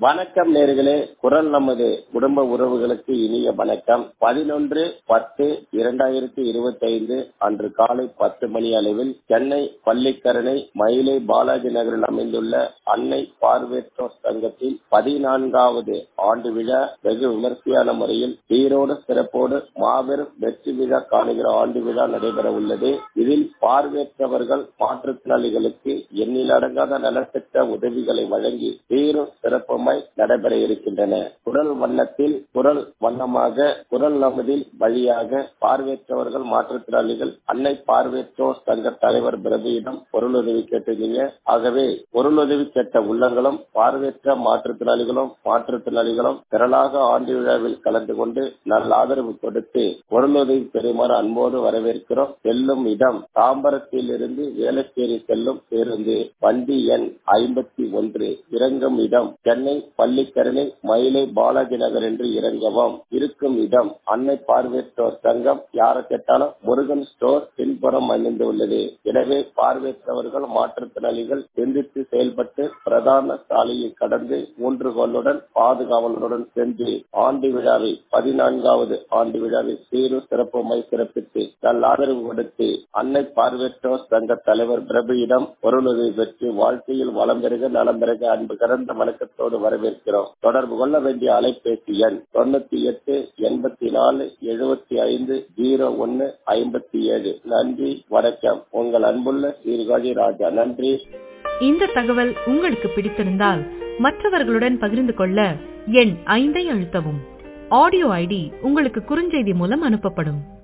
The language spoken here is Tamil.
வணக்கம் நேர்களே குரல் நமது குடும்ப உறவுகளுக்கு இனிய வணக்கம் பதினொன்று பத்து இரண்டாயிரத்தி இருபத்தி ஐந்து அன்று காலை பத்து மணி அளவில் சென்னை பள்ளிக்கரணை மயிலை பாலாஜி நகரில் அமைந்துள்ள அன்னை பார்வையற்றோர் சங்கத்தில் பதினான்காவது ஆண்டு விழா வெகு விமர்சையான முறையில் சீரோடு சிறப்போடு மாபெரும் வெற்றி விழா காணுகிற ஆண்டு விழா நடைபெற உள்ளது இதில் பார்வையற்றவர்கள் மாற்றுத்திறனாளிகளுக்கு எண்ணிலடங்காத நலத்திட்ட உதவிகளை வழங்கி சீரும் சிறப்புமாய் நடைபெற இருக்கின்றன குரல் வண்ணத்தில் குரல் வண்ணமாக குரல் நமதில் வழியாக பார்வையற்றவர்கள் மாற்றுத்திறனாளிகள் அன்னை பார்வையற்றோர் சங்க தலைவர் பிரபியிடம் பொருளுதவி கேட்டிருந்தீங்க ஆகவே பொருளுதவி கேட்ட உள்ளங்களும் பார்வையற்ற மாற்றுத்திறனாளிகளும் மாற்றுத்திறனாளிகளும் திரளாக ஆண்டு விழாவில் கலந்து கொண்டு நல்ல ஆதரவு கொடுத்து பொருளுதவி பெறுமாறு அன்போடு வரவேற்கிறோம் செல்லும் இடம் தாம்பரத்தில் இருந்து வேளச்சேரி செல்லும் பேருந்து வண்டி எண் ஐம்பத்தி ஒன்று இறங்கும் இடம் சென்னை பள்ளிக்கரணை மயிலை பாலாஜி நகர் என்று இறங்கவும் இருக்கும் இடம் அன்னை பார்வையற்றோர் சங்கம் யாரை கேட்டாலும் முருகன் ஸ்டோர் பின்புறம் அமைந்து உள்ளது எனவே பார்வையற்றவர்கள் மாற்றுத்திறனாளிகள் சிந்தித்து செயல்பட்டு பிரதான சாலையை கடந்து ஊன்றுகோளுடன் பாதுகாவலருடன் சென்று ஆண்டு விழாவை பதினான்காவது ஆண்டு விழாவை சீரு சிறப்புமாய் சிறப்பித்து நல் ஆதரவு கொடுத்து அன்னை பார்வையற்றோர் சங்க தலைவர் பிரபுயிடம் பொருளுதவி பெற்று வாழ்க்கையில் வளம் பெருக நலம் பெருக அன்பு கறந்த வணக்கத்தோடு வரவேற்கிறோம் தொடர்பு கொள்ள வேண்டிய அலைபேசி எண் தொண்ணூத்தி எட்டு எண்பத்தி நாலு எழுபத்தி ஐந்து ஜீரோ ஒன்னு ஐம்பத்தி ஏழு நன்றி வணக்கம் உங்கள் அன்புள்ள சீர்காழி ராஜா நன்றி இந்த தகவல் உங்களுக்கு பிடித்திருந்தால் மற்றவர்களுடன் பகிர்ந்து கொள்ள எண் ஐந்தை அழுத்தவும் ஆடியோ ஐடி உங்களுக்கு குறுஞ்செய்தி மூலம் அனுப்பப்படும்